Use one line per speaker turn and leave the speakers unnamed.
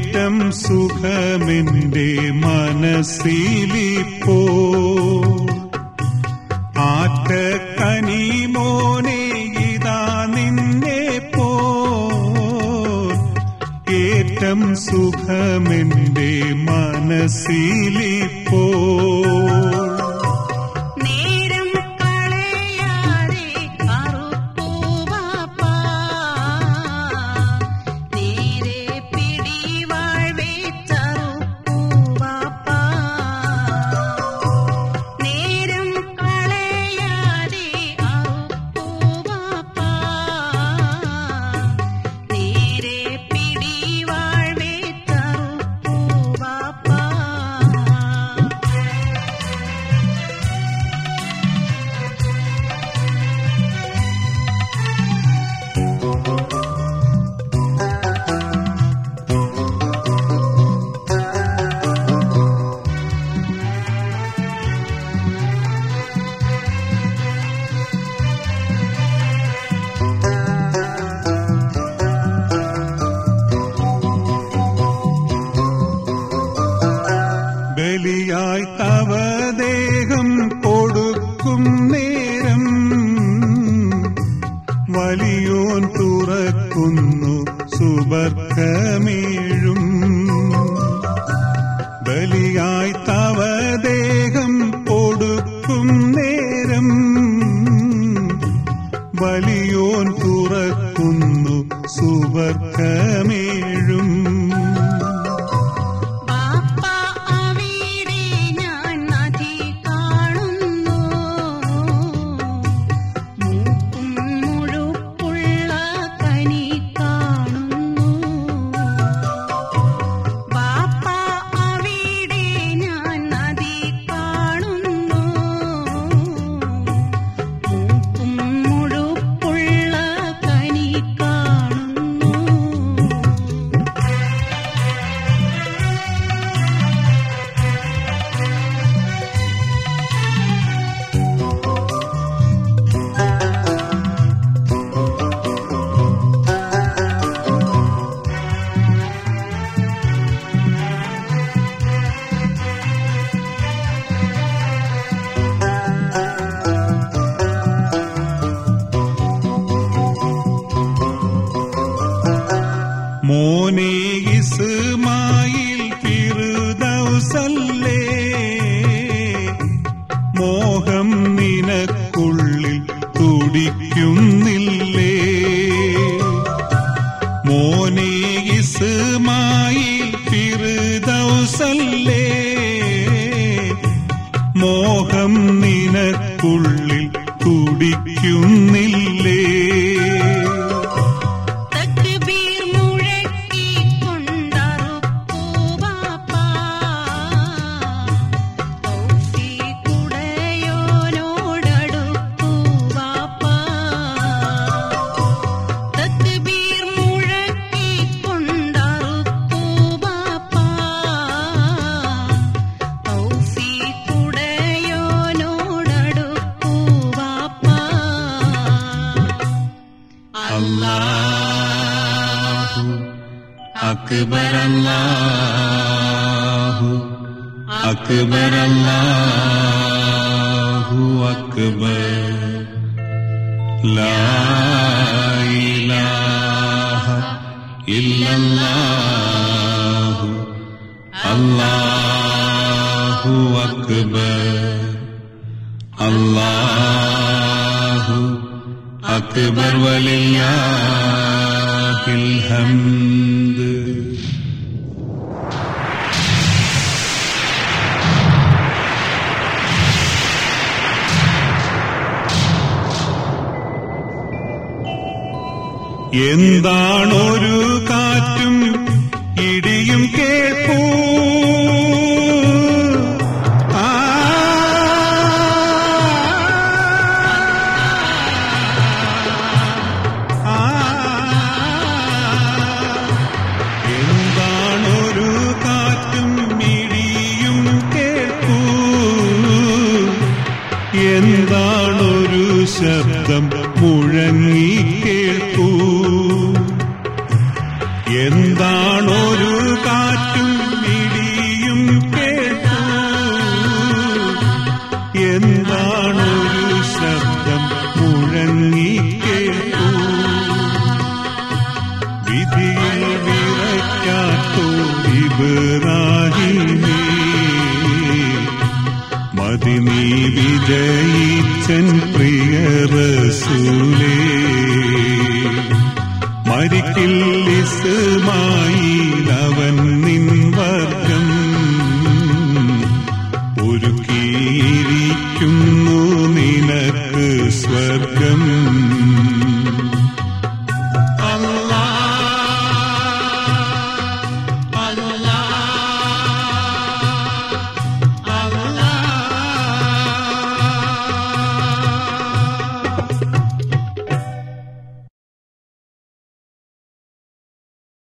ഏറ്റം സുഖമെന്റെ മനസ്സിലിപ്പോ ആറ്റ കനിമോനെ ഇതാ നിന്നെ പോ ഏറ്റം സുഖമെന്റെ മനസ്സിലിപ്പോ
നേരം കളയാതെ കറുപ്പൂവാപ്പാ നേരെ പിടിവാൾ വെച്ചറുപ്പൂവാപ്പാ നേരം കളയാതെ അറുപ്പൂവാപ്പാ നേരെ പിടിവാൾ വെച്ചറുപ്പൂവാപ്പാ
ബലിയായി തവദേഹം കൊടുക്കും നേരം വലിയോൻ തുറക്കുന്നു സുബർക്കമേഴും ബലിയായി തവദേഹം കൊടുക്കും നേരം വലിയോൻ തുറക്കുന്നു സുബർക്കമേഴും
പാപ്പ അവിടെ ഞാൻ നദി കാണുന്നു മൂക്കും മുഴുപ്പുള്ള കനി കാണുന്നു പാപ്പ അവിടെ ഞാൻ നദി കാണുന്നു മൂക്കും മുഴുപ്പുള്ള കനി കാണുന്നു
മോനെ ഇസ്മായിൽ ഫിറുദൗസല്ലേ മോഹം നിനക്കുള്ളിൽ തുടിക്കുന്നില്ലേ മോനെ ഇസ്മായിൽ ഫിറുദൗസല്ലേ മോഹം നിനക്കുള്ളിൽ തുടിക്കുന്നില്ലേ
തക്ബീർ മുഴക്കി കൊണ്ടറുപ്പൂവാപ്പാ തൗഫീഖുടയോനോടടുപ്പൂവാപ്പാ തക്ബീർ മുഴക്കി കൊണ്ടറുപ്പൂവാപ്പാ തൗഫീഖുടയോനോടടുപ്പൂവാപ്പാ
അല്ലാഹു അക്ബർ അല്ലാഹു അക്ബർ അല്ലാഹു അക്ബർ ലാ ഇലാഹ ഇല്ലല്ലാഹു അല്ലാഹു അക്ബർ അല്ലാഹു അക്ബർ വലില്ലാഹിൽ ഹംദ് എന്താണൊരു കാറ്റും ഇടിയും കേൾപ്പൂ ആ ആ എന്താണൊരു കാറ്റും ഇടിയും കേൾപ്പൂ എന്താണൊരു ശബ്ദം മുഴങ്ങി കേൾക്കൂ എന്താണൊരു കാറ്റും ഇടിയും കേൾക്കൂ എന്താണൊരു ശബ്ദം മുഴങ്ങി കേൾക്കൂ വിധിയിൽ വിറയ്ക്കാത്തോ ഇബ്രാഹിമേ മതി നീ വിജയിച്ചൻ